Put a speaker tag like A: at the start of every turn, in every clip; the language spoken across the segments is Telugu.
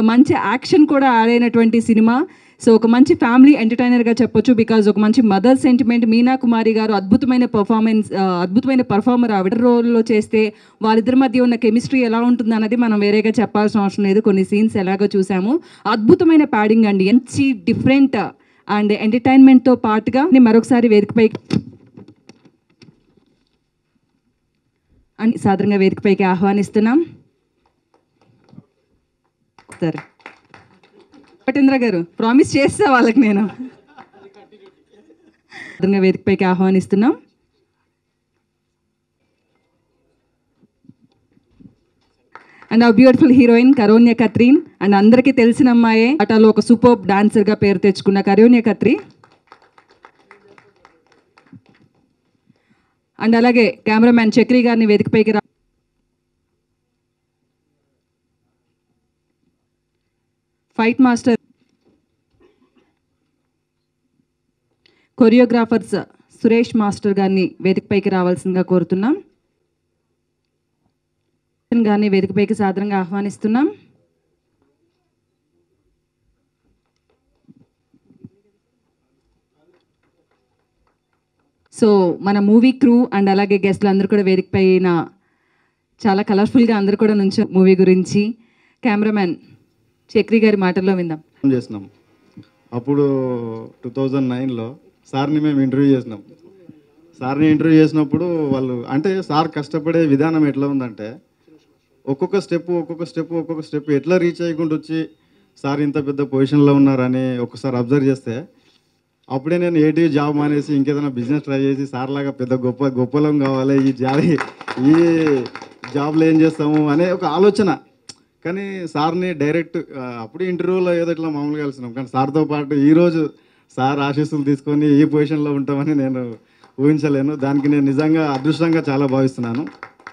A: మంచి యాక్షన్ కూడా యాడ్ అయినటువంటి సినిమా సో ఒక మంచి ఫ్యామిలీ ఎంటర్టైనర్గా చెప్పొచ్చు బికాజ్ ఒక మంచి మదర్ సెంటిమెంట్ మీనా కుమారి గారు అద్భుతమైన పర్ఫార్మెన్స్ అద్భుతమైన పర్ఫార్మర్ ఆవిడ రోల్లో చేస్తే వాళ్ళిద్దరి మధ్య ఉన్న కెమిస్ట్రీ ఎలా ఉంటుంది అన్నది మనం వేరేగా చెప్పాల్సిన అవసరం లేదు కొన్ని సీన్స్ ఎలాగో చూసాము అద్భుతమైన ప్యాడింగ్ అండి మంచి డిఫరెంట్ అండ్ ఎంటర్టైన్మెంట్తో పాటుగా నేను మరొకసారి వేదికపై అని సాధారణంగా వేదికపైకి ఆహ్వానిస్తున్నాం సరే పటేంద్ర గారు ప్రామిస్ చేస్తా వాళ్ళకి నేను సాధారణంగా వేదికపైకి ఆహ్వానిస్తున్నాం అండ్ ఆ beautiful heroine Karonya Katrin and అందరికీ తెలిసిన అమ్మాయే అటాలో ఒక సూపర్ డాన్సర్గా పేరు తెచ్చుకున్న కరోన్య కత్రి అండ్ అలాగే కెమెరామ్యాన్ చక్రి గారిని వేదికపైకి రా fight master choreographers Suresh master గారిని వేదికపైకి రావాల్సిందిగా కోరుతున్నాం గారిని వేదికపైకి సాధారణంగా ఆహ్వానిస్తున్నాం సో మన మూవీ క్రూ అండ్ అలాగే గెస్ట్లు అందరూ కూడా వేదిక పైన చాలా కలర్ఫుల్గా అందరూ కూడా నుంచి మూవీ గురించి కెమెరామ్యాన్ చక్రి గారి మాటల్లో విందాం
B: చేసినాం అప్పుడు టూ థౌజండ్ నైన్లో సార్ని మేము ఇంటర్వ్యూ చేసినాం సార్ని ఇంటర్వ్యూ చేసినప్పుడు వాళ్ళు అంటే సార్ కష్టపడే విధానం ఎట్లా ఉందంటే ఒక్కొక్క స్టెప్ ఒక్కొక్క స్టెప్ ఒక్కొక్క స్టెప్ ఎట్లా రీచ్ అయ్యకుండా వచ్చి సార్ ఇంత పెద్ద పొజిషన్లో ఉన్నారని ఒకసారి అబ్జర్వ్ చేస్తే అప్పుడే నేను ఏటీ జాబ్ మానేసి ఇంకేదైనా బిజినెస్ ట్రై చేసి సార్ లాగా పెద్ద గొప్ప గొప్పలం కావాలి ఈ జాబ్ ఈ జాబ్లో ఏం చేస్తాము అనే ఒక ఆలోచన కానీ సార్ని డైరెక్ట్ ఆ, అప్పుడు ఇంటర్వ్యూలో ఏదో ఇట్లా మామూలుగా కలిసినాం కానీ సార్తో పాటు ఈరోజు సార్ ఆశీస్సులు తీసుకొని ఈ పొజిషన్లో ఉంటామని నేను ఊహించలేను దానికి నేను నిజంగా అదృష్టంగా చాలా భావిస్తున్నాను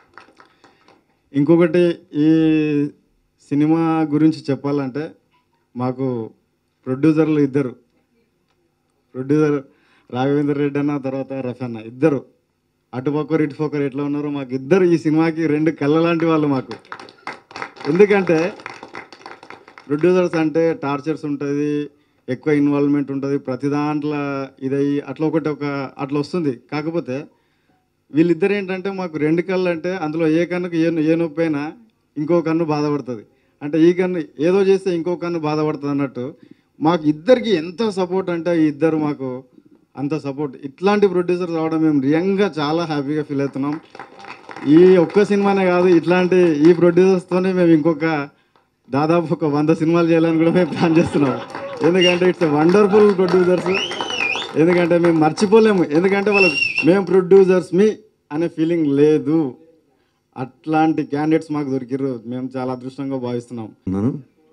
B: ఇంకొకటి ఈ సినిమా గురించి చెప్పాలంటే మాకు ప్రొడ్యూసర్లు ఇద్దరు ప్రొడ్యూసర్ రాఘవేందర్ రెడ్డి అన్న తర్వాత రఫీ అన్న ఇద్దరు అటుపక్కరు ఇటుపక్కరు ఎట్లా ఉన్నారో మాకు ఇద్దరు ఈ సినిమాకి రెండు కళ్ళ లాంటి వాళ్ళు మాకు ఎందుకంటే ప్రొడ్యూసర్స్ అంటే టార్చర్స్ ఉంటుంది ఎక్కువ ఇన్వాల్వ్మెంట్ ఉంటుంది ప్రతి దాంట్లో ఇదయ్యి అట్లా ఒకటి ఒక అట్లా వస్తుంది కాకపోతే వీళ్ళిద్దరు ఏంటంటే మాకు రెండు కళ్ళు అంటే అందులో ఏ కన్నుకు ఏ ఏ నొప్పి అయినా ఇంకో కన్ను బాధపడుతుంది అంటే ఈ కన్ను ఏదో చేస్తే ఇంకో కన్ను బాధపడుతుంది అన్నట్టు మాకు ఇద్దరికి ఎంత సపోర్ట్ అంటే ఈ ఇద్దరు మాకు అంత సపోర్ట్ ఇట్లాంటి ప్రొడ్యూసర్స్ రావడం మేము రియంగా చాలా హ్యాపీగా ఫీల్ అవుతున్నాం ఈ ఒక్క సినిమానే కాదు ఇట్లాంటి ఈ ప్రొడ్యూసర్స్తోనే మేము ఇంకొక దాదాపు ఒక వంద సినిమాలు చేయాలని కూడా మేము ప్లాన్ చేస్తున్నాం ఎందుకంటే ఇట్స్ వండర్ఫుల్ ప్రొడ్యూసర్స్ ఎందుకంటే మేము మర్చిపోలేము ఎందుకంటే వాళ్ళకి మేము ప్రొడ్యూసర్స్ మీ అనే ఫీలింగ్ లేదు అట్లాంటి క్యాండిడేట్స్ మాకు దొరికిర్రు మేము చాలా అదృష్టంగా భావిస్తున్నాం
C: ఉన్నాను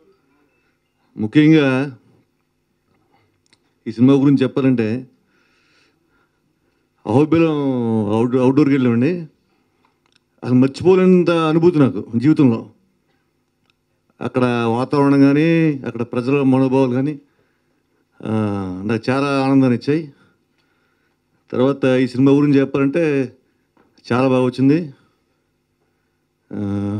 C: ముఖ్యంగా ఈ సినిమా గురించి చెప్పాలంటే అహోబిలం అవుట్ అవుట్డోర్కి వెళ్ళామండి అసలు మర్చిపోలేనంత అనుభూతి నాకు జీవితంలో అక్కడ వాతావరణం కానీ అక్కడ ప్రజల మనోభావాలు కానీ ఆ, నాకు చాలా ఆనందాన్ని ఇచ్చాయి తర్వాత ఈ సినిమా గురించి చెప్పాలంటే చాలా బాగా వచ్చింది ఆ,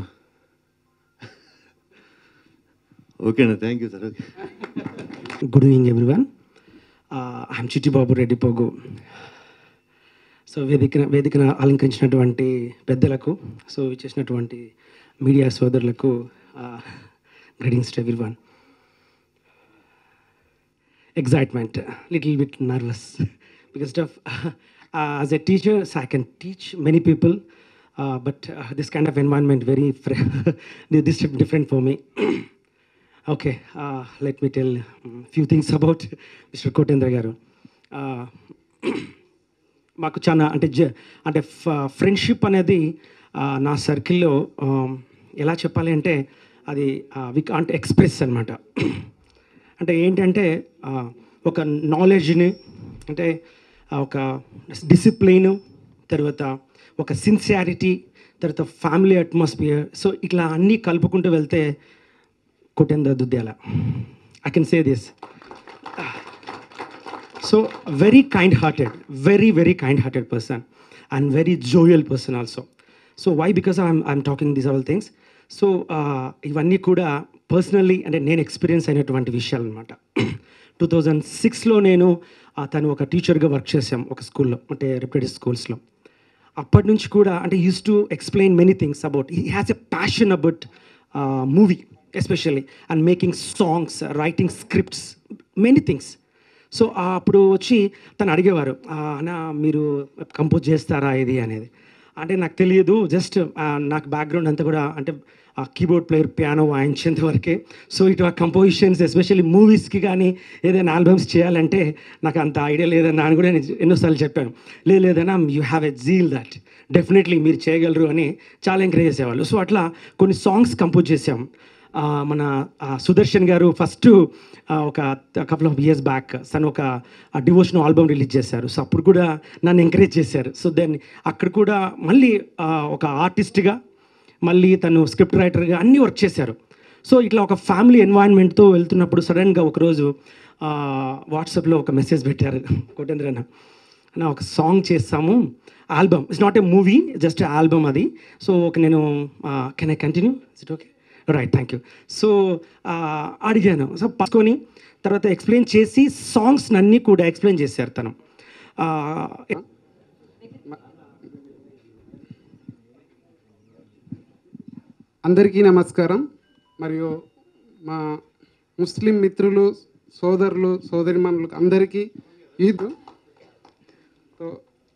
C: ఓకే అండి thank you sir okay
D: good evening everyone I'm Chittibabu Reddy Pogu so వేదిక వేదికను అలంకరించినటువంటి పెద్దలకు సో ఇచ్చేసినటువంటి మీడియా సోదరులకు greetings to everyone excitement, little bit nervous because of uh, as a teacher, so I can teach many people, uh, but uh, this kind of environment very fr- this is different for me. okay, uh, let me tell a few things about Mr. Kotendra garu. Uh, మాకు చాలా అంటే జ అంటే ఫ్రెండ్షిప్ అనేది ఆ, నా సర్కిల్లో ఎలా చెప్పాలి అంటే అది వి కాంట్ ఎక్స్ప్రెస్ అనమాట అంటే ఏంటంటే ఆ, ఒక నాలెడ్జ్ని అంటే ఆ, ఒక డిసిప్లిన్ తర్వాత ఒక సిన్సియారిటీ తర్వాత ఫ్యామిలీ అట్మాస్ఫియర్ సో ఇట్లా అన్నీ కలుపుకుంటూ వెళ్తే Kutendra Dudyala I can say this so very kind-hearted very very kind-hearted person and very jovial person also so why because i'm, I'm talking these all things so ఇవన్నీ కూడా పర్సనల్లీ అంటే నేను ఎక్స్పీరియన్స్ అయినటువంటి విషయాలు అనమాట టూ థౌజండ్ సిక్స్లో నేను ఆ, తను ఒక టీచర్గా వర్క్ చేశాం ఒక స్కూల్లో అంటే రెప్యుటెడ్ స్కూల్స్లో అప్పటి నుంచి కూడా అంటే use to explain many things about he has a passion about movie especially and making songs writing scripts many things so అప్పుడు వచ్చి తను అడిగేవారు "ఆ, అన్న మీరు కంపోజ్ చేస్తారా ఇది అనేది అంటే నాకు తెలియదు జస్ట్ నాకు బ్యాక్గ్రౌండ్ అంతా కూడా అంటే ఆ కీబోర్డ్ ప్లేయర్ పియానో వాయించేంత వరకే సో ఇటు ఆ కంపోజిషన్స్ ఎస్పెషల్లీ మూవీస్కి కానీ ఏదైనా ఆల్బమ్స్ చేయాలంటే నాకు అంత ఐడియా లేదన్నా అని కూడా నేను ఎన్నోసార్లు చెప్పాను లేదు లేదన్నా you have a zeal that definitely మీరు చేయగలరు అని చాలా ఎంకరేజ్ చేసేవాళ్ళు సో అట్లా కొన్ని సాంగ్స్ కంపోజ్ చేసాం ఆ, మన ఆ, సుదర్శన్ గారు ఫస్ట్ ఒక కపుల్ ఆఫ్ ఇయర్స్ బ్యాక్ తను ఒక డివోషనల్ ఆల్బమ్ రిలీజ్ చేశారు సో అప్పుడు కూడా నన్ను ఎంకరేజ్ చేశారు సో దెన్ అక్కడ కూడా మళ్ళీ ఆ, ఒక ఆర్టిస్ట్గా మళ్ళీ తను స్క్రిప్ట్ రైటర్గా అన్నీ వర్క్ చేశారు సో ఇట్లా ఒక ఫ్యామిలీ ఎన్వైరన్మెంట్తో వెళ్తున్నప్పుడు సడన్గా ఒకరోజు వాట్సాప్లో ఒక మెసేజ్ పెట్టారు కోటేంద్ర అన్న అన్న ఒక సాంగ్ చేస్తాము album it's not a movie just album అది సో ఒక నేను can I continue it okay right thank you so అడిగాను సో పసుకొని తర్వాత ఎక్స్ప్లెయిన్ చేసి సాంగ్స్ అన్నీ కూడా ఎక్స్ప్లెయిన్ చేశారు తను ఆ,
E: అందరికీ నమస్కారం మరియు మా ముస్లిం మిత్రులు సోదరులు సోదరిమణులు అందరికీ Eid so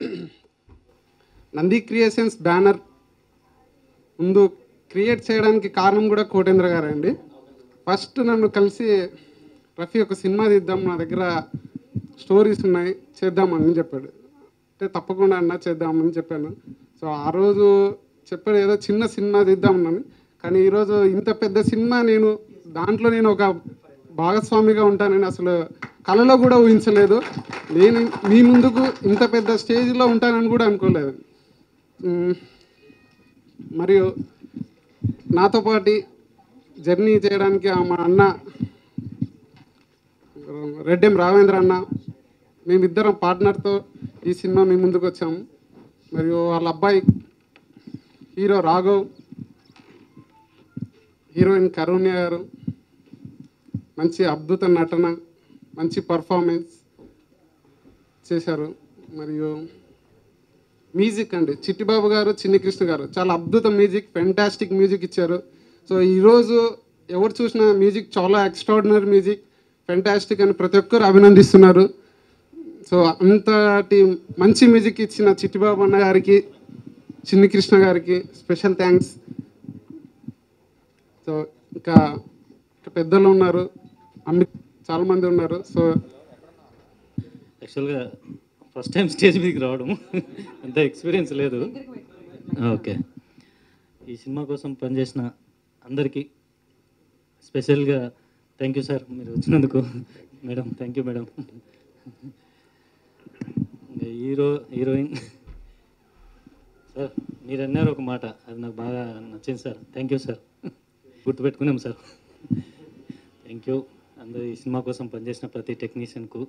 E: Nandi creations banner ముందు క్రియేట్ చేయడానికి కారణం కూడా కోటేంద్ర గారే అండి ఫస్ట్ నన్ను కలిసి రఫీ ఒక సినిమా తీద్దాం నా దగ్గర స్టోరీస్ ఉన్నాయి చేద్దామని చెప్పాడు అంటే తప్పకుండా అన్న చేద్దామని చెప్పాను సో ఆ రోజు చెప్పాడు ఏదో చిన్న సినిమా తీద్దామన్నాను కానీ ఈరోజు ఇంత పెద్ద సినిమా నేను దాంట్లో నేను ఒక భాగస్వామిగా ఉంటానని అసలు కళలో కూడా ఊహించలేదు నేను మీ ముందుకు ఇంత పెద్ద స్టేజ్లో ఉంటానని కూడా అనుకోలేదు మ్, మరియు నాతో పాటు జర్నీ చేయడానికి ఆ మా అన్న రెడ్డెం రావేంద్ర అన్న మేమిద్దరం పార్ట్నర్తో ఈ సినిమా మీ ముందుకు వచ్చాము మరియు వాళ్ళ అబ్బాయి హీరో రాఘవ్ హీరోయిన్ కరుణ్య గారు మంచి అద్భుత నటన మంచి పర్ఫార్మెన్స్ చేశారు మరియు మ్యూజిక్ అండి చిట్టిబాబు గారు చిన్ని కృష్ణ గారు చాలా అద్భుత మ్యూజిక్ ఫెంటాస్టిక్ మ్యూజిక్ ఇచ్చారు సో ఈరోజు ఎవరు చూసినా మ్యూజిక్ చాలా ఎక్స్ట్రాడినరీ మ్యూజిక్ ఫెంటాస్టిక్ అని ప్రతి ఒక్కరు అభినందిస్తున్నారు సో అంతటి మంచి మ్యూజిక్ ఇచ్చిన చిట్టిబాబు అన్న గారికి చిన్ని కృష్ణ గారికి స్పెషల్ థ్యాంక్స్ సో ఇంకా ఇంకా పెద్దలు ఉన్నారు అన్ని చాలామంది ఉన్నారు సో
F: యాక్చువల్గా ఫస్ట్ టైం స్టేజ్ మీదకి రావడం అంత ఎక్స్పీరియన్స్ లేదు ఓకే ఈ సినిమా కోసం పనిచేసిన అందరికీ స్పెషల్గా థ్యాంక్ యూ సార్ మీరు వచ్చినందుకు madam thank you madam hero heroine sir మీరు అన్నారు ఒక మాట అది నాకు బాగా నచ్చింది సార్ థ్యాంక్ యూ సార్ గుర్తుపెట్టుకున్నాం సార్ థ్యాంక్ యూ అందరు ఈ సినిమా కోసం పనిచేసిన ప్రతి టెక్నీషియన్కు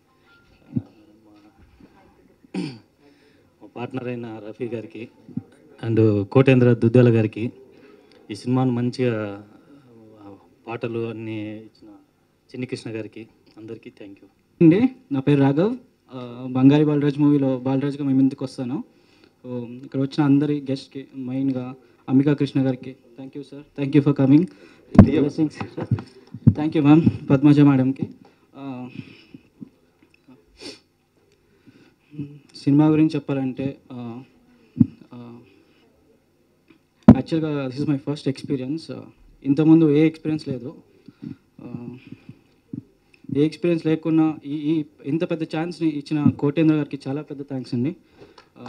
F: మా పార్ట్నర్ అయిన రఫీ గారికి అండ్ కోటేంద్ర దుద్దాల గారికి ఈ సినిమాను మంచిగా ఆ, పాటలు అన్నీ ఇచ్చిన చిన్ని కృష్ణ గారికి అందరికీ థ్యాంక్ యూ
G: అండి నా పేరు రాఘవ్ ఆ, బంగారి బాలరాజ్ మూవీలో బాలరాజ్గా మేము ఇందుకు వస్తాను సో ఇక్కడ వచ్చిన అందరి గెస్ట్కి మెయిన్గా అంబికా కృష్ణ గారికి thank you sir thank you for coming thank you ma'am Padmaja మేడంకి సినిమా గురించి చెప్పాలంటే యాక్చువల్గా this is my first experience ఇంతకుముందు ఏ ఎక్స్పీరియన్స్ లేదు ఆ, ఏ ఎక్స్పీరియన్స్ లేకున్నా ఈ ఈ ఇంత పెద్ద ఛాన్స్ని ఇచ్చిన కోటేంద్ర గారికి చాలా పెద్ద థ్యాంక్స్ అండి ఆ,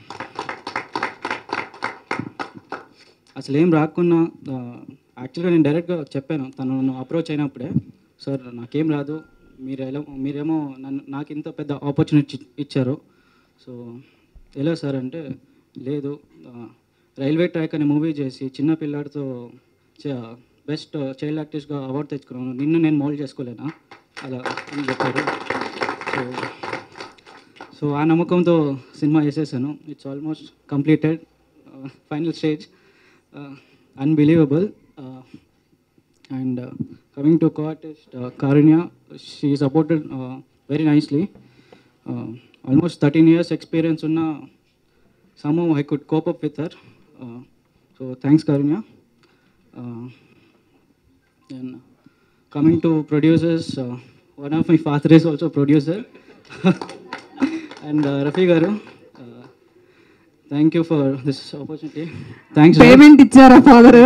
G: అసలు ఏం రాకున్నా యాక్చువల్గా నేను డైరెక్ట్గా చెప్పాను తను నన్ను అప్రోచ్ అయినప్పుడే సార్ నాకేం రాదు మీరు ఎలా మీరేమో నన్ను నాకు ఇంత పెద్ద ఆపర్చునిటీ ఇచ్చారు సో ఎలా సార్ అంటే లేదు ఆ, రైల్వే ట్రాక్ అనే మూవీ చేసి చిన్న పిల్లాడితో బెస్ట్ చైల్డ్ యాక్టివ్స్గా అవార్డు తెచ్చుకున్నాను నిన్ను నేను మోల్డ్ చేసుకోలేనా అలా అని చెప్పారు సో సో ఆ నమ్మకంతో సినిమా చేసేసాను it's almost completed final stage unbelievable And uh, coming to co-artist uh, Karunya, she supported uh, very nicely. Uh, almost 13 years experience unna somehow I could cope up with her. Uh, so thanks Karunya. Uh, and coming to producers, uh, one of my father is also producer. and uh, Rafi Garu, uh, thank you for this opportunity. Thanks. Lord.
A: Payment ఇచ్చారా ఫాదర్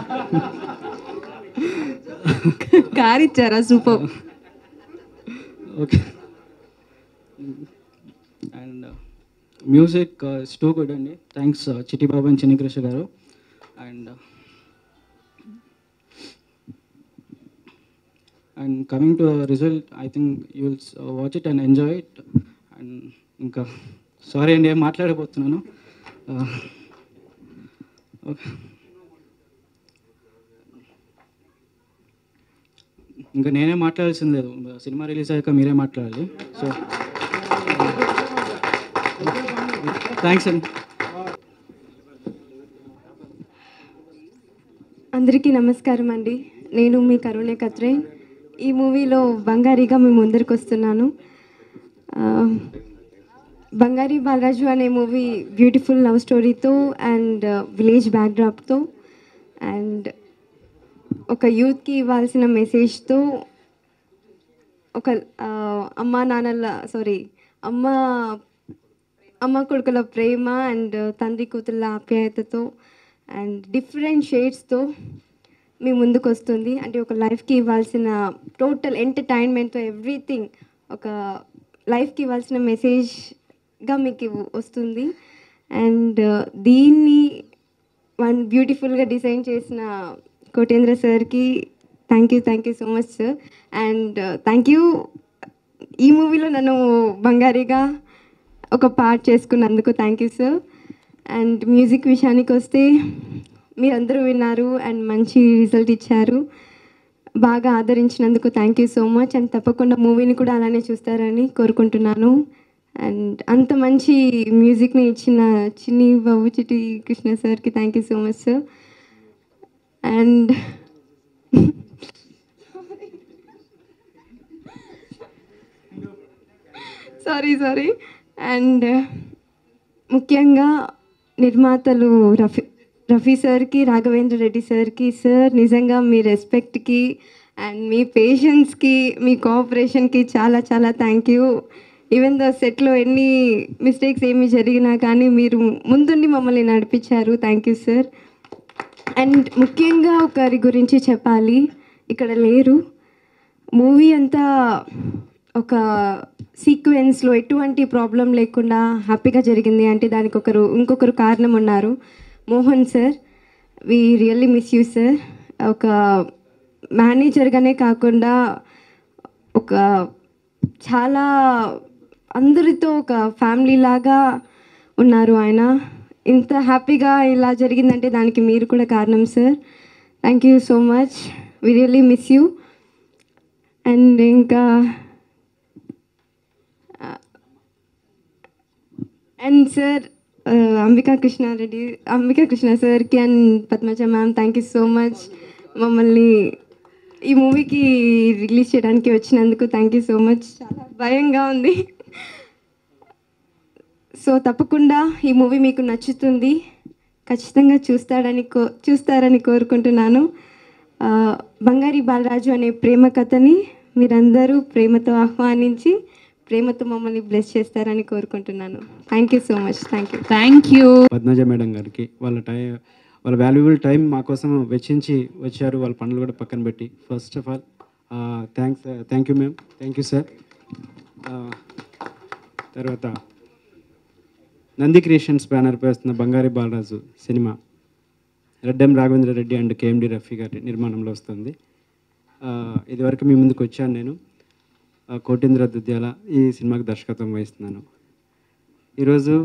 A: కార్ ఇచ్చారా super
G: Okay. And uh, music uh, is too good అండి థ్యాంక్స్ చిట్టి బాబు అండ్ చిన్ని కృష్ణ గారు and and coming to result I think you will watch it and enjoy it and ఇంకా సారీ అండి ఏం మాట్లాడబోతున్నాను ఓకే ఇంకా నేనే మాట్లాడాల్సింది లేదు సినిమా రిలీజ్ అయ్యాక మీరే మాట్లాడాలి సో థ్యాంక్స్ అండి
H: అందరికీ నమస్కారం అండి నేను మీ కరుణే కత్రే ఈ మూవీలో బంగారీగా మీ ముందరికి వస్తున్నాను ఆ, బంగారీ బాలరాజు అనే మూవీ బ్యూటిఫుల్ లవ్ స్టోరీతో అండ్ విలేజ్ బ్యాక్డ్రాప్తో అండ్ ఒక యూత్కి ఇవ్వాల్సిన మెసేజ్తో ఒక ఆ, అమ్మా నాన్నల సారీ అమ్మ అమ్మ కొడుకుల ప్రేమ అండ్ తండ్రి కూతుళ్ళ ఆప్యాయతతో అండ్ డిఫరెంట్ షేడ్స్తో మీ ముందుకు వస్తుంది అంటే ఒక లైఫ్కి ఇవ్వాల్సిన టోటల్ ఎంటర్టైన్మెంట్తో ఎవ్రీథింగ్ ఒక లైఫ్కి ఇవ్వాల్సిన మెసేజ్గా మీకు ఇవ్వ- వస్తుంది అండ్ దీన్ని వన్ బ్యూటిఫుల్గా డిజైన్ చేసిన కోటేంద్ర సార్కి thank you thank you so much sir and thank you ఈ మూవీలో నన్ను బంగారీగా ఒక పార్ట్ చేసుకున్నందుకు thank you sir and music విషయానికి వస్తే మీరందరూ విన్నారు అండ్ మంచి రిజల్ట్ ఇచ్చారు బాగా ఆదరించినందుకు thank you so much and తప్పకుండా మూవీని కూడా అలానే చూస్తారని కోరుకుంటున్నాను అండ్ అంత మంచి మ్యూజిక్ని ఇచ్చిన చిన్ని బాబు చిట్టి కృష్ణ సార్కి thank you so much sir and sorry sorry and ముఖ్యంగా నిర్మాతలు రఫీ రఫీ సార్కి రాఘవేంద్ర రెడ్డి సార్కి సార్ నిజంగా మీ రెస్పెక్ట్కి అండ్ మీ పేషెన్స్కి మీ కోఆపరేషన్కి చాలా చాలా థ్యాంక్ యూ ఈవెన్ ద సెట్లో ఎన్ని మిస్టేక్స్ ఏమి జరిగినా కానీ మీరు ముందుండి మమ్మల్ని నడిపించారు థ్యాంక్ యూ సార్ అండ్ ముఖ్యంగా ఒకరి గురించి చెప్పాలి ఇక్కడ లేరు మూవీ అంతా ఒక సీక్వెన్స్లో ఎటువంటి ప్రాబ్లం లేకుండా హ్యాపీగా జరిగింది అంటే దానికి ఒకరు ఇంకొకరు కారణం ఉన్నారు Mohan sir we really miss you sir ఒక మేనేజర్గానే కాకుండా ఒక చాలా అందరితో ఒక ఫ్యామిలీ లాగా ఉన్నారు ఆయన ఇంత హ్యాపీగా ఇలా జరిగిందంటే దానికి మీరు కూడా కారణం sir thank you so much we really miss you and ఇంకా అండ్ సార్ అంబికా కృష్ణారెడ్డి అంబికా కృష్ణ సార్కి and Padmaja ma'am thank you so much మమ్మల్ని ఈ మూవీకి రిలీజ్ చేయడానికి వచ్చినందుకు థ్యాంక్ యూ సో మచ్ చాలా భయంగా ఉంది సో తప్పకుండా ఈ మూవీ మీకు నచ్చుతుంది ఖచ్చితంగా చూస్తాడని కో చూస్తారని కోరుకుంటున్నాను ఆ, బంగారి బాలరాజు అనే ప్రేమ కథని మీరందరూ ప్రేమతో ఆహ్వానించి ప్రేమతో మమ్మల్ని బ్లెస్ చేస్తారని కోరుకుంటున్నాను thank you so much thank you
A: thank you
D: Padmaja madam గారికి వాళ్ళ టైం వాళ్ళ వాల్యుబుల్ టైం మా కోసం వెచ్చించి వచ్చారు వాళ్ళ పనులు కూడా పక్కన పెట్టి first of all thanks thank you ma'am thank you sir తర్వాత నంది క్రియేషన్స్ బ్యానర్పై వస్తున్న Bangari Balaraju cinema Reddem Raghavendra Reddy and KMD Rafi గారి నిర్మాణంలో వస్తుంది ఆ, ఇదివరకు మీ ముందుకు వచ్చాను నేను ఆ, కోటేంద్ర దుద్యాల ఈ సినిమాకి దర్శకత్వం వహిస్తున్నాను ఈరోజు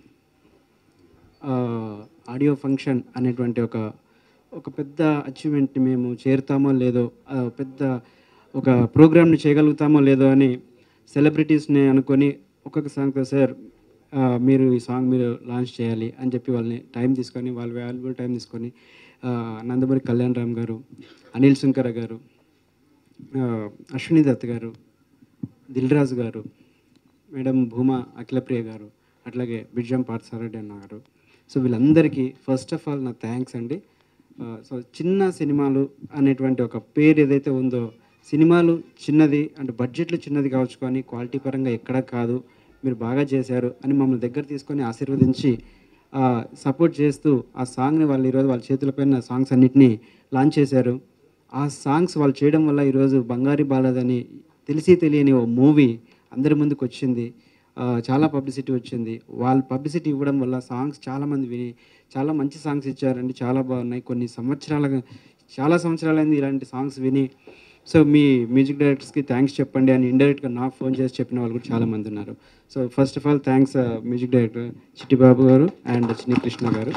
D: ఆ, ఆడియో ఫంక్షన్ అనేటువంటి ఒక ఒక పెద్ద అచీవ్మెంట్ని మేము చేరుతామో లేదో ఆ, పెద్ద ఒక ప్రోగ్రామ్ని చేయగలుగుతామో లేదో అని సెలబ్రిటీస్ని అనుకొని ఒక్కొక్క సాంగ్తో సార్ ఆ, మీరు ఈ సాంగ్ మీరు లాంచ్ చేయాలి అని చెప్పి వాళ్ళని టైం తీసుకొని వాళ్ళ వాల్యుబుల్ టైం తీసుకొని
I: ఆ, నందమూరి కళ్యాణ్ రామ్ గారు అనిల్ శంకర గారు ఆ, అశ్విని దత్ గారు దిల్ రాజు గారు మేడం భూమా అఖిలప్రియ గారు అట్లాగే బిడ్జం పార్థసారెడ్డి అన్న గారు సో వీళ్ళందరికీ ఫస్ట్ ఆఫ్ ఆల్ నా థ్యాంక్స్ అండి ఆ, సో చిన్న సినిమాలు అనేటువంటి ఒక పేరు ఏదైతే ఉందో సినిమాలు చిన్నది అంటే బడ్జెట్లు చిన్నది కావచ్చు కానీ క్వాలిటీ పరంగా ఎక్కడ కాదు మీరు బాగా చేశారు అని మమ్మల్ని దగ్గర తీసుకొని ఆశీర్వదించి సపోర్ట్ చేస్తూ ఆ సాంగ్ని వాళ్ళు ఈరోజు వాళ్ళ చేతులపైన సాంగ్స్ అన్నిటినీ లాంచ్ చేశారు ఆ సాంగ్స్ వాళ్ళు చేయడం వల్ల ఈరోజు బంగారి బాలదని తెలిసి తెలియని ఓ మూవీ అందరి ముందుకు వచ్చింది ఆ, చాలా పబ్లిసిటీ వచ్చింది వాళ్ళు పబ్లిసిటీ ఇవ్వడం వల్ల సాంగ్స్ చాలామంది విని చాలా మంచి సాంగ్స్ ఇచ్చారండి చాలా బాగున్నాయి కొన్ని సంవత్సరాలుగా చాలా సంవత్సరాలైంది ఇలాంటి సాంగ్స్ విని సో మీ మ్యూజిక్ డైరెక్టర్స్కి థ్యాంక్స్ చెప్పండి అని ఇండైరెక్ట్గా నాకు ఫోన్ చేసి చెప్పిన వాళ్ళు కూడా చాలామంది ఉన్నారు so first of all thanks music director Chittibabu గారు అండ్ చిన్ని కృష్ణ గారు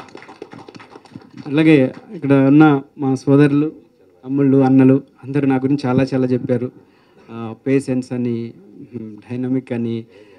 I: అలాగే ఇక్కడ ఉన్న మా సోదరులు అమ్ముళ్ళు అన్నలు అందరూ నా గురించి చాలా చాలా చెప్పారు పేషెన్స్ అని డైనమిక్ అని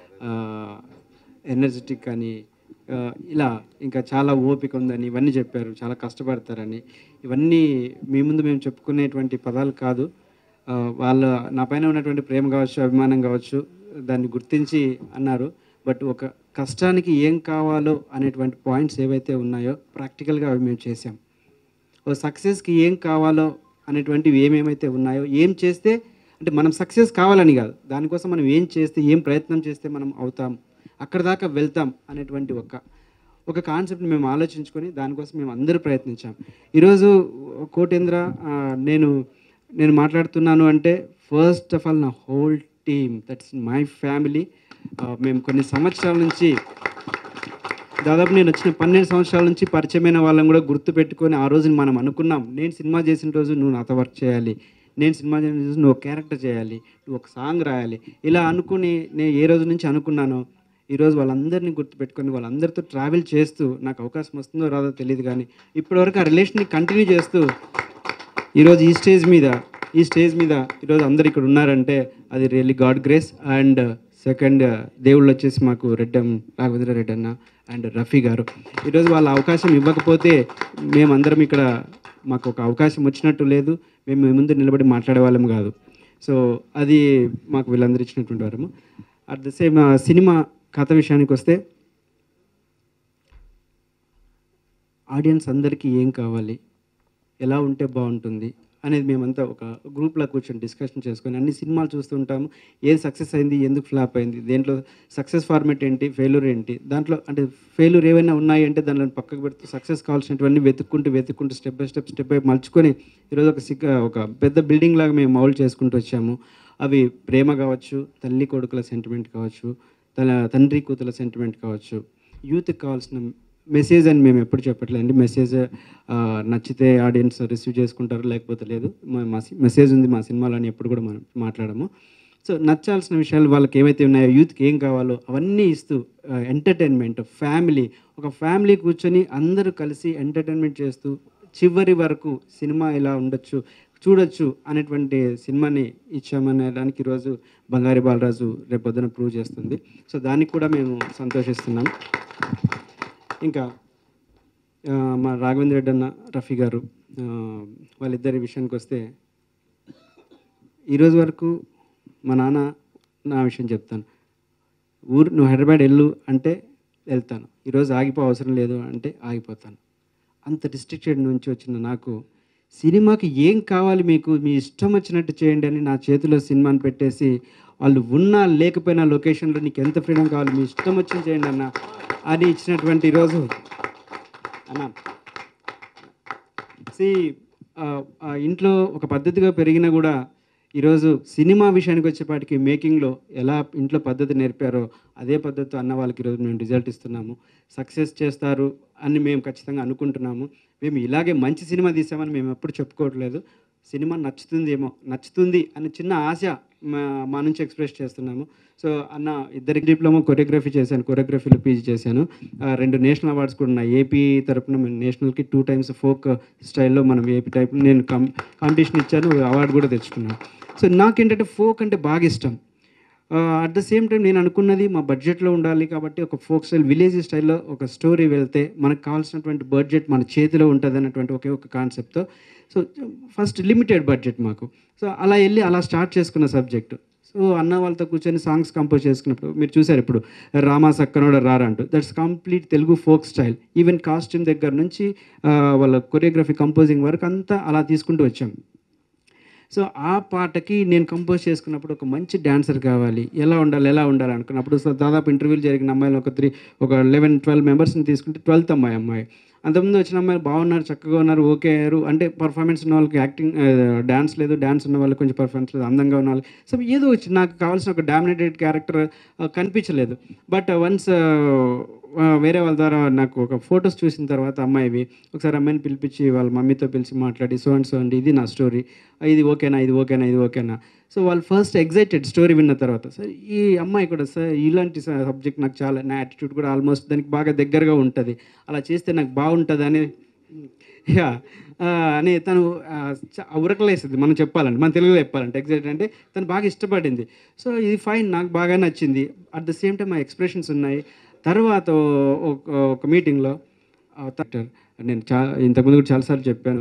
I: ఎనర్జెటిక్ అని ఆ, ఇలా ఇంకా చాలా ఓపిక ఉందని ఇవన్నీ చెప్పారు చాలా కష్టపడతారని ఇవన్నీ మీ ముందు మేము చెప్పుకునేటువంటి పదాలు కాదు ఆ, వాళ్ళ నా పైన ఉన్నటువంటి ప్రేమ కావచ్చు అభిమానం కావచ్చు దాన్ని గుర్తించి అన్నారు బట్ ఒక కష్టానికి ఏం కావాలో అనేటువంటి పాయింట్స్ ఏవైతే ఉన్నాయో ప్రాక్టికల్గా అవి మేము చేసాం ఓ సక్సెస్కి ఏం కావాలో అనేటువంటివి ఏమేమైతే ఉన్నాయో ఏం చేస్తే అంటే మనం సక్సెస్ కావాలని కాదు దానికోసం మనం ఏం చేస్తే ఏం ప్రయత్నం చేస్తే మనం అవుతాం అక్కడ దాకా వెళ్తాం అనేటువంటి ఒక ఒక కాన్సెప్ట్ని మేము ఆలోచించుకొని దానికోసం మేము అందరూ ప్రయత్నించాం ఈరోజు కోటేంద్ర ఆ, నేను నేను మాట్లాడుతున్నాను అంటే ఫస్ట్ ఆఫ్ ఆల్ నా whole team that's my family మేము కొన్ని సంవత్సరాల నుంచి దాదాపు నేను వచ్చిన పన్నెండు సంవత్సరాల నుంచి పరిచయమైన వాళ్ళని కూడా గుర్తు పెట్టుకొని ఆ రోజు మనం అనుకున్నాం నేను సినిమా చేసిన రోజు నువ్వు నాతో వర్క్ చేయాలి నేను సినిమా చేసిన రోజు నువ్వు ఒక క్యారెక్టర్ చేయాలి నువ్వు ఒక సాంగ్ రాయాలి ఇలా అనుకుని నేను ఏ రోజు నుంచి అనుకున్నానో ఈరోజు వాళ్ళందరినీ గుర్తుపెట్టుకొని వాళ్ళందరితో ట్రావెల్ చేస్తూ నాకు అవకాశం వస్తుందో రాదో తెలియదు కానీ ఇప్పటివరకు ఆ రిలేషన్ని కంటిన్యూ చేస్తూ ఈరోజు ఈ స్టేజ్ మీద ఈ స్టేజ్ మీద ఈరోజు అందరు ఇక్కడ ఉన్నారంటే అది really god grace and second దేవుళ్ళు వచ్చేసి మాకు రెడ్డం రాఘవేంద్ర రెడ్డి అన్న అండ్ రఫీ గారు ఈరోజు వాళ్ళ అవకాశం ఇవ్వకపోతే మేమందరం ఇక్కడ మాకు ఒక అవకాశం వచ్చినట్టు లేదు మేము మీ ముందు నిలబడి మాట్లాడే వాళ్ళం కాదు సో అది మాకు వీళ్ళందరూ ఇచ్చినటువంటి వారము అట్ ద సేమ్ సినిమా కథ విషయానికి వస్తే ఆడియన్స్ అందరికీ ఏం కావాలి ఎలా ఉంటే బాగుంటుంది అనేది మేమంతా ఒక గ్రూప్లో కూర్చొని డిస్కషన్ చేసుకొని అన్ని సినిమాలు చూస్తుంటాము ఏది సక్సెస్ అయింది ఎందుకు ఫ్లాప్ అయింది దేంట్లో సక్సెస్ ఫార్మేట్ ఏంటి ఫెయిల్యూర్ ఏంటి దాంట్లో అంటే ఫెయిల్యూర్ ఏమైనా ఉన్నాయి అంటే దానిలో పక్కకు పెడుతూ సక్సెస్ కావాల్సినటువన్నీ వెతుక్కుంటూ వెతుక్కుంటూ step by step step by మలుచుకొని ఈరోజు ఒక సిక్ ఒక పెద్ద బిల్డింగ్ లాగా మేము మౌల్డ్ చేసుకుంటూ వచ్చాము అవి ప్రేమ కావచ్చు తల్లి కొడుకుల సెంటిమెంట్ కావచ్చు తన తండ్రి కూతుల సెంటిమెంట్ కావచ్చు యూత్కి కావాల్సిన మెసేజ్ అని మేము ఎప్పుడు చెప్పట్లేదండి మెసేజ్ ఆ, నచ్చితే ఆడియన్స్ రిసీవ్ చేసుకుంటారు లేకపోతే లేదు మా మా సి- మెసేజ్ ఉంది మా సినిమాలో అని ఎప్పుడు కూడా మనం మాట్లాడము సో నచ్చాల్సిన విషయాలు వాళ్ళకి ఏవైతే ఉన్నాయో యూత్కి ఏం కావాలో అవన్నీ ఇస్తూ ఎంటర్టైన్మెంట్ ఫ్యామిలీ ఒక ఫ్యామిలీ కూర్చొని అందరూ కలిసి ఎంటర్టైన్మెంట్ చేస్తూ చివరి వరకు సినిమా ఇలా ఉండొచ్చు చూడొచ్చు అనేటువంటి సినిమాని ఇచ్చామనే దానికి ఈరోజు బంగారి బాలరాజు రేపు పొద్దున ప్రూవ్ చేస్తుంది సో దానికి కూడా మేము సంతోషిస్తున్నాం ఇంకా ఆ, మా రాఘవేంద్ర రెడ్డి అన్న రఫీ గారు ఆ, వాళ్ళిద్దరి విషయానికి వస్తే ఈరోజు వరకు మా నాన్న నా విషయం చెప్తాను ఊరు నువ్వు హైదరాబాద్ వెళ్ళు అంటే వెళ్తాను ఈరోజు ఆగిపో అవసరం లేదు అంటే ఆగిపోతాను అంత డిస్ట్రిక్టెడ్ నుంచి వచ్చిన నాకు సినిమాకి ఏం కావాలి మీకు మీ ఇష్టం వచ్చినట్టు చేయండి అని నా చేతిలో సినిమాని పెట్టేసి వాళ్ళు ఉన్నా లేకపోయినా లొకేషన్లో నీకు ఎంత ఫ్రీడమ్ కావాలి మీ ఇష్టం వచ్చింది చేయండి అన్న అని ఇచ్చినటువంటి ఈరోజు అన్న సి ఇంట్లో ఒక పద్ధతిగా పెరిగినా కూడా ఈరోజు సినిమా విషయానికి వచ్చేపాటికి మేకింగ్లో ఎలా ఇంట్లో పద్ధతి నేర్పారో అదే పద్ధతితో అన్న వాళ్ళకి ఈరోజు మేము రిజల్ట్ ఇస్తున్నాము సక్సెస్ చేస్తారు అని మేము ఖచ్చితంగా అనుకుంటున్నాము మేము ఇలాగే మంచి సినిమా తీసామని మేము ఎప్పుడు చెప్పుకోవట్లేదు సినిమా నచ్చుతుందేమో నచ్చుతుంది అని చిన్న ఆశ మా మా నుంచి ఎక్స్ప్రెస్ చేస్తున్నాము సో అన్న ఇద్దరికి డిప్లొమా కొరియోగ్రఫీ చేశాను కొరియోగ్రఫీలో పీజీ చేశాను ఆ, రెండు నేషనల్ అవార్డ్స్ కూడా ఉన్నాయి ఏపీ తరపున మేము నేషనల్కి టూ టైమ్స్ ఫోక్ స్టైల్లో మనం ఏపీ టైప్ నేను కం కాంపిటీషన్ ఇచ్చాను అవార్డు కూడా తెచ్చుకున్నాను సో నాకేంటంటే ఫోక్ అంటే బాగా ఇష్టం అట్ ద సేమ్ టైం నేను అనుకున్నది మా బడ్జెట్లో ఉండాలి కాబట్టి ఒక ఫోక్ స్టైల్ విలేజ్ స్టైల్లో ఒక స్టోరీ వెళ్తే మనకు కావాల్సినటువంటి బడ్జెట్ మన చేతిలో ఉంటుంది అన్నటువంటి ఒకే ఒక కాన్సెప్ట్తో సో ఫస్ట్ లిమిటెడ్ బడ్జెట్ మాకు సో అలా వెళ్ళి అలా స్టార్ట్ చేసుకున్న సబ్జెక్ట్ సో అన్న వాళ్ళతో కూర్చొని సాంగ్స్ కంపోజ్ చేసుకున్నప్పుడు మీరు చూసారు ఇప్పుడు రామా సక్కనోడ రారంటూ that's complete Telugu folk style even costume దగ్గర నుంచి ఆ, వాళ్ళ కొరియోగ్రఫీ కంపోజింగ్ వరకు అంతా అలా తీసుకుంటూ వచ్చాం సో ఆ పాటకి నేను కంపోజ్ చేసుకున్నప్పుడు ఒక మంచి డాన్సర్ కావాలి ఎలా ఉండాలి ఎలా ఉండాలి అనుకున్నప్పుడు సో దాదాపు ఇంటర్వ్యూలు జరిగిన అమ్మాయిలు ఒక త్రీ ఒక లెవెన్ ట్వెల్వ్ మెంబర్స్ని తీసుకుంటే ట్వెల్త్ అమ్మాయి అమ్మాయి అంతకుముందు వచ్చిన అమ్మాయిలు బాగున్నారు చక్కగా ఉన్నారు ఓకే అయ్యారు అంటే పర్ఫార్మెన్స్ ఉన్న వాళ్ళకి యాక్టింగ్ డ్యాన్స్ లేదు డ్యాన్స్ ఉన్న వాళ్ళకి కొంచెం పర్ఫార్మెన్స్ లేదు అందంగా ఉన్న వాళ్ళు సో ఏదో వచ్చి నాకు కావాల్సిన ఒక డామినేటెడ్ క్యారెక్టర్ కనిపించలేదు బట్ వన్స్ వేరే వాళ్ళ ద్వారా నాకు ఒక ఫొటోస్ చూసిన తర్వాత అమ్మాయివి ఒకసారి అమ్మాయిని పిలిపించి వాళ్ళ మమ్మీతో పిలిచి మాట్లాడి సో అండ్ సో అండి ఇది నా స్టోరీ ఇది ఓకేనా ఇది ఓకేనా ఇది ఓకేనా సో వాళ్ళు ఫస్ట్ ఎగ్జైటెడ్ స్టోరీ విన్న తర్వాత సార్ ఈ అమ్మాయి కూడా సార్ ఇలాంటి సబ్జెక్ట్ నాకు చాలా నా యాటిట్యూడ్ కూడా ఆల్మోస్ట్ దానికి బాగా దగ్గరగా ఉంటుంది అలా చేస్తే నాకు బాగుంటుంది అని యా అని తను ఆ, చ- ఉరకలేసింది మనం చెప్పాలంటే మన తెలుగులో చెప్పాలంటే ఎగ్జాక్ట్ అంటే తను బాగా ఇష్టపడింది సో ఇది ఫైన్ నాకు బాగా నచ్చింది అట్ ద సేమ్ టైం ఆ ఎక్స్ప్రెషన్స్ ఉన్నాయి తర్వాత ఒక ఒక మీటింగ్లో నేను చా ఇంతకుముందు కూడా చాలాసార్లు చెప్పాను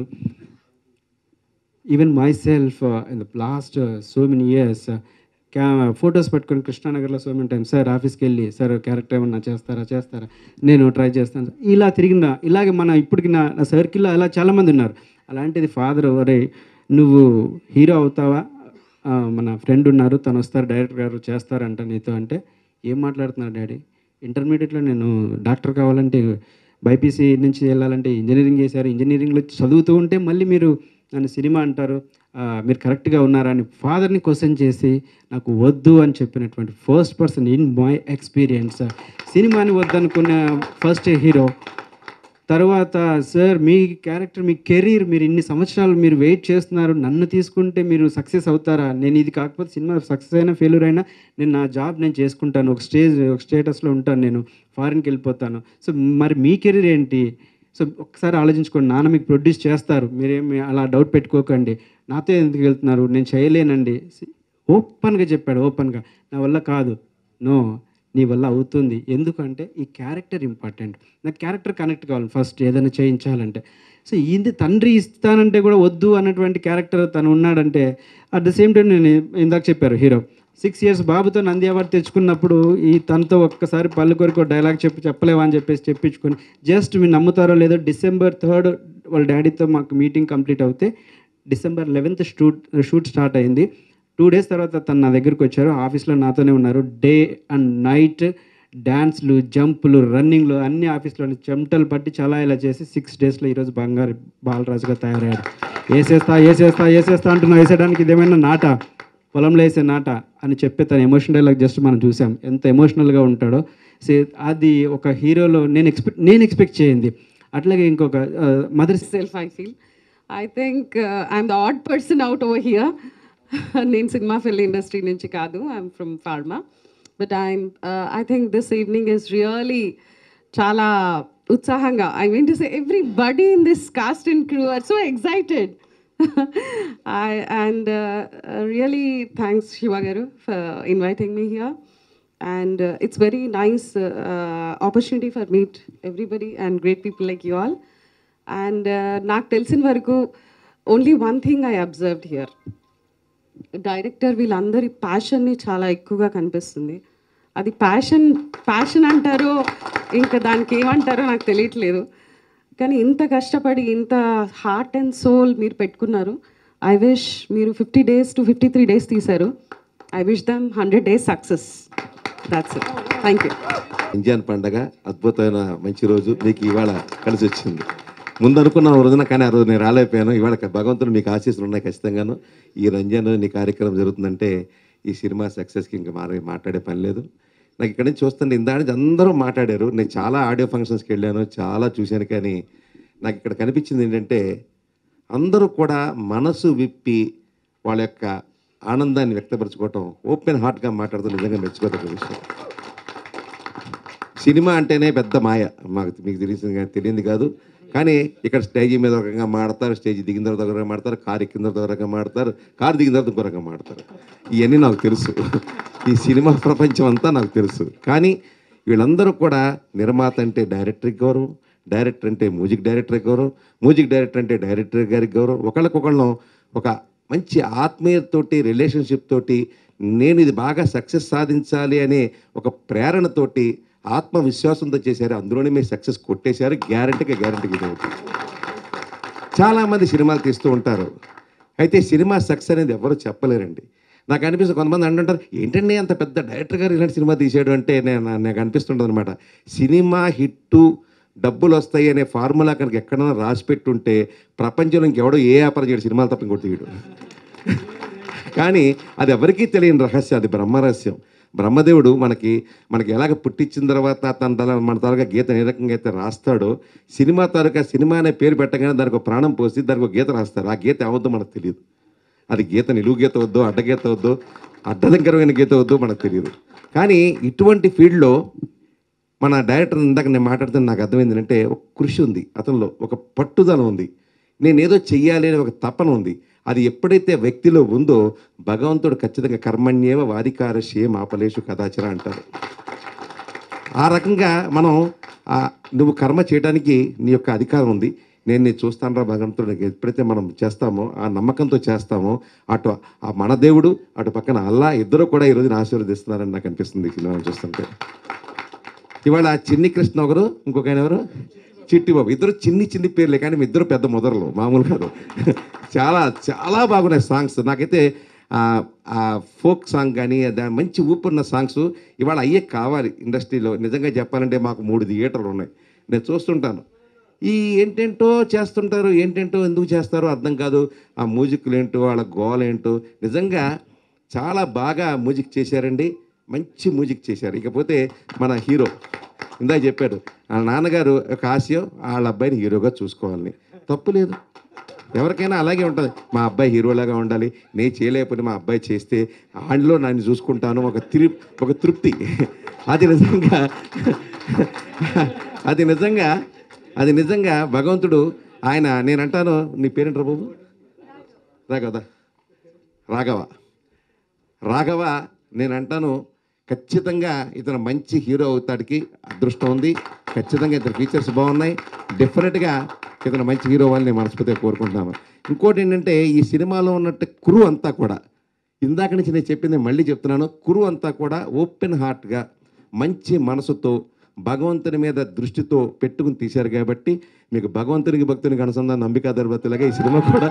I: even my self in the last so many years క్యా ఫొటోస్ పట్టుకొని కృష్ణానగర్లో సో మెనీ టైమ్స్ సార్ ఆఫీస్కి వెళ్ళి సార్ క్యారెక్టర్ ఏమన్నా చేస్తారా చేస్తారా నేను ట్రై చేస్తాను ఇలా తిరిగిన ఇలాగే మన ఇప్పటికి నా నా సర్కిల్లో అలా చాలామంది ఉన్నారు అలాంటిది ఫాదర్ ఒరే నువ్వు హీరో అవుతావా ఆ, మన ఫ్రెండ్ ఉన్నారు తను వస్తారు డైరెక్టర్ గారు చేస్తారంట నీతో అంటే ఏం మాట్లాడుతున్నారు డాడీ ఇంటర్మీడియట్లో నేను డాక్టర్ కావాలంటే బైపీసీ నుంచి వెళ్ళాలంటే ఇంజనీరింగ్ చేశారు ఇంజనీరింగ్లో చదువుతూ ఉంటే మళ్ళీ మీరు నన్ను సినిమా అంటారు ఆ, మీరు కరెక్ట్గా ఉన్నారా అని ఫాదర్ని క్వశ్చన్ చేసి నాకు వద్దు అని చెప్పినటువంటి first person in my experience సినిమాని వద్దనుకున్న ఫస్ట్ హీరో తర్వాత సార్ మీ క్యారెక్టర్ మీ కెరీర్ మీరు ఇన్ని సంవత్సరాలు మీరు వెయిట్ చేస్తున్నారు నన్ను తీసుకుంటే మీరు సక్సెస్ అవుతారా నేను ఇది కాకపోతే సినిమా సక్సెస్ అయినా ఫెయిల్యూర్ అయినా నేను నా జాబ్ నేను చేసుకుంటాను ఒక స్టేజ్ ఒక స్టేటస్లో ఉంటాను నేను ఫారిన్కి వెళ్ళిపోతాను సో మరి మీ కెరీర్ ఏంటి సో ఒకసారి ఆలోచించుకోండి నాన్న మీకు ప్రొడ్యూస్ చేస్తారు మీరేమి అలా డౌట్ పెట్టుకోకండి నాతో ఎందుకు వెళ్తున్నారు నేను చేయలేనండి ఓపెన్గా చెప్పాడు ఓపెన్గా నా వల్ల కాదు నో నీ వల్ల అవుతుంది ఎందుకంటే ఈ క్యారెక్టర్ ఇంపార్టెంట్ నాకు క్యారెక్టర్ కనెక్ట్ కావాలి ఫస్ట్ ఏదైనా చేయించాలంటే సో ఇది తండ్రి ఇస్తానంటే కూడా వద్దు అన్నటువంటి క్యారెక్టర్ తను ఉన్నాడంటే అట్ ద సేమ్ టైం నేను ఇందాక చెప్పారు హీరో సిక్స్ ఇయర్స్ బాబుతో నంది అవార్డు తెచ్చుకున్నప్పుడు ఈ తనతో ఒక్కసారి పళ్ళు కొరకు డైలాగ్ చెప్పి చెప్పలేవా అని చెప్పేసి చెప్పించుకొని జస్ట్ మీరు నమ్ముతారో లేదో డిసెంబర్ థర్డ్ వాళ్ళ డాడీతో మాకు మీటింగ్ కంప్లీట్ అవుతే December eleventh shoot shoot start అయింది టూ డేస్ తర్వాత తను నా దగ్గరికి వచ్చారు ఆఫీస్లో నాతోనే ఉన్నారు డే అండ్ నైట్ డ్యాన్స్లు జంపులు రన్నింగ్లు అన్ని ఆఫీస్లో చెమటలు పట్టి చాలా ఇలా చేసి సిక్స్ డేస్లో ఈరోజు బంగారు బాలరాజుగా తయారయ్యాడు వేసేస్తా వేసేస్తా వేసేస్తా అంటున్నా వేసేయడానికి ఇదేమైనా నాట పొలంలో వేసే నాట అని చెప్పే తన ఎమోషన్ డైలాగ్ జస్ట్ మనం చూసాం ఎంత ఎమోషనల్గా ఉంటాడో సే అది ఒక హీరోలో నేను ఎక్స్పెక్ట్ నేను ఎక్స్పెక్ట్ చేయింది అట్లాగే ఇంకొక mother
J: myself, I feel. I think uh, I'm the odd person out over here. నేను సినిమా ఫిల్ ఇండస్ట్రీ నుంచి కాదు I'm from pharma but I'm I think this evening is really చాలా ఉత్సాహంగా I mean to say everybody in this cast and crew are so excited I and uh, uh, really thanks Shiva Garu for inviting me here. And uh, it's very nice uh, uh, opportunity for meet everybody and great people like you all. And uh, నాకు తెలిసిన వరకు only one thing I observed here director వీళ్ళందరి ప్యాషన్ని చాలా ఎక్కువగా కనిపిస్తుంది అది ప్యాషన్ ప్యాషన్ అంటారో ఇంకా దానికి ఏమంటారో నాకు తెలియట్లేదు కానీ ఇంత కష్టపడి ఇంత హార్ట్ అండ్ సోల్ మీరు పెట్టుకున్నారు ఐ విష్ మీరు fifty days to fifty three days తీశారు I wish them hundred days success that's it thank you
K: Ramzan పండగ అద్భుతమైన మంచి రోజు మీకు ఇవాళ కలిసి వచ్చింది ముందు అనుకున్న రోజున కానీ ఆ రోజు నేను రాలేకపోయాను ఇవాళ భగవంతుడు మీకు ఆశీస్సులు ఉన్నాయి ఖచ్చితంగాను ఈ రంజాన్ నీ కార్యక్రమం జరుగుతుందంటే ఈ సినిమా సక్సెస్కి ఇంకా మారే మాట్లాడే పని లేదు నాకు ఇక్కడ నుంచి చూస్తుంటే ఇందా నుంచి అందరూ మాట్లాడారు నేను చాలా ఆడియో ఫంక్షన్స్కి వెళ్ళాను చాలా చూశాను కానీ నాకు ఇక్కడ కనిపించింది ఏంటంటే అందరూ కూడా మనసు విప్పి వాళ్ళ యొక్క ఆనందాన్ని వ్యక్తపరచుకోవటం ఓపెన్ హార్ట్గా మాట్లాడుతూ నిజంగా మెచ్చుకోదగ్గ విషయం సినిమా అంటేనే పెద్ద మాయ మాకు మీకు తెలిసింది కానీ తెలియంది కాదు కానీ ఇక్కడ స్టేజీ మీద ఒక రకంగా మాడతారు స్టేజ్ దిగిన తర్వాత ఒక రకంగా మాడతారు కారు ఎక్కిన తర్వాత ఒక రకంగా మాడతారు కారు దిగిన తర్వాత ఇంకో రకంగా మాడతారు ఇవన్నీ నాకు తెలుసు ఈ సినిమా ప్రపంచం అంతా నాకు తెలుసు కానీ వీళ్ళందరూ కూడా నిర్మాత అంటే డైరెక్టర్కి గౌరవం డైరెక్టర్ అంటే మ్యూజిక్ డైరెక్టర్కి గౌరవం మ్యూజిక్ డైరెక్టర్ అంటే డైరెక్టర్ గారికి గౌరవం ఒకళ్ళకొకళ్ళం ఒక మంచి ఆత్మీయతతోటి రిలేషన్షిప్ తోటి నేను ఇది బాగా సక్సెస్ సాధించాలి అనే ఒక ప్రేరణతోటి ఆత్మవిశ్వాసంతో చేశారు అందులోనే మీరు సక్సెస్ కొట్టేశారు గ్యారంటీగా గ్యారంటీగా ఇది అవుతుంది చాలామంది సినిమాలు తీస్తూ ఉంటారు అయితే సినిమా సక్సెస్ అనేది ఎవరు చెప్పలేరండి నాకు అనిపిస్తుంది కొంతమంది అంటుంటారు ఏంటండి అంత పెద్ద డైరెక్టర్ గారు ఇలాంటి సినిమా తీసాడు అంటే నేను నాకు అనిపిస్తుంటుంది అనమాట సినిమా హిట్టు డబ్బులు వస్తాయి అనే ఫార్ములా కనుక ఎక్కడైనా రాసి పెట్టుంటే ప్రపంచంలో ఇంకెవడో ఏ వ్యాపారం చేయడు సినిమాలు తప్ప ఇంకోటి తీయడు కానీ అది ఎవరికీ తెలియని రహస్యం అది బ్రహ్మరహస్యం బ్రహ్మదేవుడు మనకి మనకి ఎలాగ పుట్టించిన తర్వాత తన తల మన తాలూకా గీత ఏ రకంగా అయితే రాస్తాడో సినిమా తాలూకా సినిమా అనే పేరు పెట్టగానే దానికి ఒక ప్రాణం పోసి దానికి ఒక గీత రాస్తారు ఆ గీత ఏమవుద్దో మనకు తెలియదు అది గీత నిలువు గీత వద్దు అడ్డగీత వద్దు అడ్డదంకరమైన గీత వద్దు మనకు తెలియదు కానీ ఇటువంటి ఫీల్డ్లో మన డైరెక్టర్ ఇందాక నేను మాట్లాడుతున్న నాకు అర్థమైంది అంటే ఒక కృషి ఉంది అతనిలో ఒక పట్టుదల ఉంది నేను ఏదో చెయ్యాలి అనే ఒక తపన ఉంది అది ఎప్పుడైతే వ్యక్తిలో ఉందో భగవంతుడు ఖచ్చితంగా కర్మణ్యేవ వాదికార షేం ఆపలేషు కదాచర అంటారు ఆ రకంగా మనం ఆ, నువ్వు కర్మ చేయడానికి నీ యొక్క అధికారం ఉంది నేను నేను చూస్తాను రా భగవంతుడు నీకు ఎప్పుడైతే మనం చేస్తామో ఆ నమ్మకంతో చేస్తామో అటు ఆ మన దేవుడు అటు పక్కన అల్లా ఇద్దరు కూడా ఈరోజు ఆశీర్వదిస్తున్నారని నాకు అనిపిస్తుంది ఈ సినిమా చూస్తుంటే ఇవాళ చిన్ని కృష్ణ ఒకరు ఇంకొక ఆయన ఎవరు చిట్టి బాబు ఇద్దరు చిన్ని చిన్ని పేర్లే కానీ మీ ఇద్దరు పెద్ద మొదలు మామూలు కాదు చాలా చాలా బాగున్నాయి సాంగ్స్ నాకైతే ఆ- ఆ ఫోక్ సాంగ్ కానీ దా- మంచి ఊపున్న సాంగ్స్ ఇవాళ అయ్యే కావాలి ఇండస్ట్రీలో నిజంగా చెప్పాలంటే మాకు మూడు థియేటర్లు ఉన్నాయి నేను చూస్తుంటాను ఈ ఏంటేంటో చేస్తుంటారు ఏంటేంటో ఎందుకు చేస్తారో అర్థం కాదు ఆ మ్యూజిక్లు ఏంటో వాళ్ళ గోల్ ఏంటో నిజంగా చాలా బాగా మ్యూజిక్ చేశారండి మంచి మ్యూజిక్ చేశారు ఇకపోతే మన హీరో ఇందాక చెప్పాడు వాళ్ళ నాన్నగారు ఒక ఆశయం వాళ్ళ అబ్బాయిని హీరోగా చూసుకోవాలని తప్పు లేదు ఎవరికైనా అలాగే ఉంటుంది మా అబ్బాయి హీరోలాగా ఉండాలి నేను చేయలేకపోతే మా అబ్బాయి చేస్తే ఆయనలో నన్ను చూసుకుంటాను ఒక తిరి ఒక తృప్తి అది నిజంగా అది నిజంగా అది నిజంగా భగవంతుడు ఆయన నేను అంటాను నీ పేరేంటారు బాబు రాఘవ రాఘవ రాఘవ నేను అంటాను ఖచ్చితంగా ఇతను మంచి హీరో అవుతాడికి అదృష్టం ఉంది ఖచ్చితంగా ఇతని ఫీచర్స్ బాగున్నాయి డెఫినెట్గా ఇతను మంచి హీరో అవ్వాలని నేను మనస్ఫూర్తిగా కోరుకుంటున్నాను ఇంకోటి ఏంటంటే ఈ సినిమాలో ఉన్నట్టు కురు అంతా కూడా ఇందాక నుంచి నేను చెప్పింది మళ్ళీ చెప్తున్నాను కురు అంతా కూడా ఓపెన్ హార్ట్గా మంచి మనసుతో భగవంతుని మీద దృష్టితో పెట్టుకుని తీశారు కాబట్టి మీకు భగవంతునికి భక్తునికి అనుసంధానం నమ్మికా దర్భతులుగా ఈ సినిమా కూడా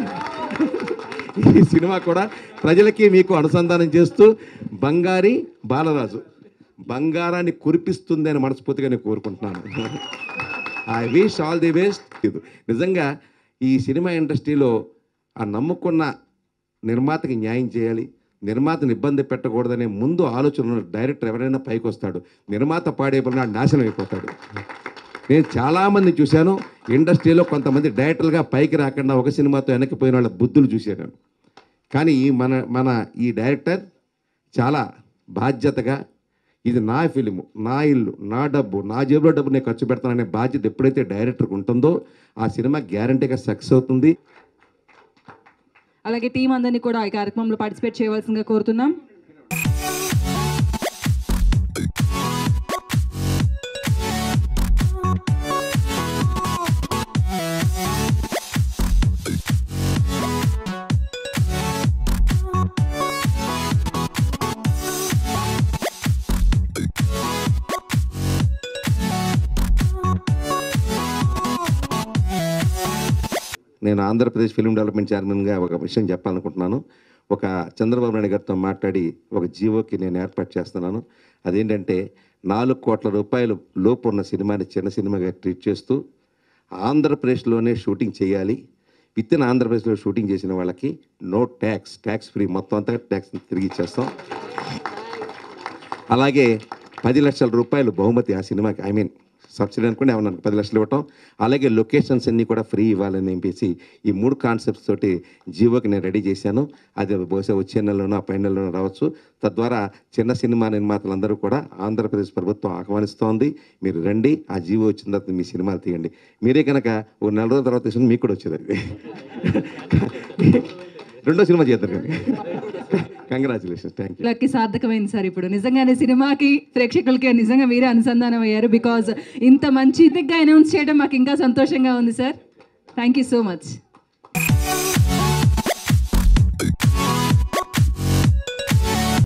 K: ఈ సినిమా కూడా ప్రజలకి మీకు అనుసంధానం చేస్తూ బంగారి బాలరాజు బంగారాన్ని కురిపిస్తుంది అని మనస్ఫూర్తిగా నేను కోరుకుంటున్నాను I wish all the best నిజంగా ఈ సినిమా ఇండస్ట్రీలో ఆ నమ్ముకున్న నిర్మాతకి న్యాయం చేయాలి నిర్మాతను ఇబ్బంది పెట్టకూడదనే ముందు ఆలోచన ఉన్న డైరెక్టర్ ఎవరైనా పైకి వస్తాడు నిర్మాత పాడే పడిన నాశనం అయిపోతాడు నేను చాలామంది చూశాను ఇండస్ట్రీలో కొంతమంది డైరెక్టర్లుగా పైకి రాకుండా ఒక సినిమాతో వెనక్కిపోయిన వాళ్ళ బుద్ధులు చూశాను కానీ ఈ మన మన ఈ డైరెక్టర్ చాలా బాధ్యతగా ఇది నా ఫిలిము నా ఇల్లు నా డబ్బు నా జేబులో డబ్బు నేను ఖర్చు పెడతాననే బాధ్యత ఎప్పుడైతే డైరెక్టర్కి ఉంటుందో ఆ సినిమా గ్యారంటీగా సక్సెస్ అవుతుంది
A: అలాగే టీం అందరినీ కూడా ఈ కార్యక్రమంలో పార్టిసిపేట్ చేయవలసిందిగా కోరుతున్నాం
K: నేను ఆంధ్రప్రదేశ్ ఫిల్మ్ డెవలప్మెంట్ చైర్మన్గా ఒక విషయం చెప్పాలనుకుంటున్నాను ఒక చంద్రబాబు నాయుడు గారితో మాట్లాడి ఒక జీవోకి నేను ఏర్పాటు చేస్తున్నాను అదేంటంటే నాలుగు కోట్ల రూపాయలు లోపు ఉన్న సినిమాని చిన్న సినిమాగా ట్రీట్ చేస్తూ ఆంధ్రప్రదేశ్లోనే షూటింగ్ చేయాలి విత్ ఇన్ ఆంధ్రప్రదేశ్లో షూటింగ్ చేసిన వాళ్ళకి నో ట్యాక్స్ ట్యాక్స్ ఫ్రీ మొత్తం అంతా ట్యాక్స్ తిరిగి ఇచ్చేస్తాం అలాగే పది లక్షల రూపాయలు బహుమతి ఆ సినిమాకి ఐ మీన్ సబ్సిడీ అనుకోండి ఏమన్నా పది లక్షలు ఇవ్వటం అలాగే లొకేషన్స్ అన్నీ కూడా ఫ్రీ ఇవ్వాలని చెప్పేసి ఈ మూడు కాన్సెప్ట్స్ తోటి జీవోకి నేను రెడీ చేశాను అది బహుశా వచ్చే నెలలోనో ఆ పై నెలలోనో రావచ్చు తద్వారా చిన్న సినిమా నిర్మాతలందరూ కూడా ఆంధ్రప్రదేశ్ ప్రభుత్వం ఆహ్వానిస్తోంది మీరు రండి ఆ జీవో వచ్చిన తర్వాత మీ సినిమాలు తీయండి మీరే కనుక ఓ నెల రోజుల తర్వాత తీసిన మీకు కూడా వచ్చేది అది రెండో సినిమా చేద్దరు కానీ కంగ్రాచులేషన్స్ థ్యాంక్ యూ
A: లక్కి సార్థకమైంది సార్ ఇప్పుడు నిజంగానే సినిమాకి ప్రేక్షకులకి నిజంగా మీరే అనుసంధానం అయ్యారు బికాజ్ ఇంత మంచి అనౌన్స్ చేయడం మాకు ఇంకా సంతోషంగా ఉంది sir thank you so much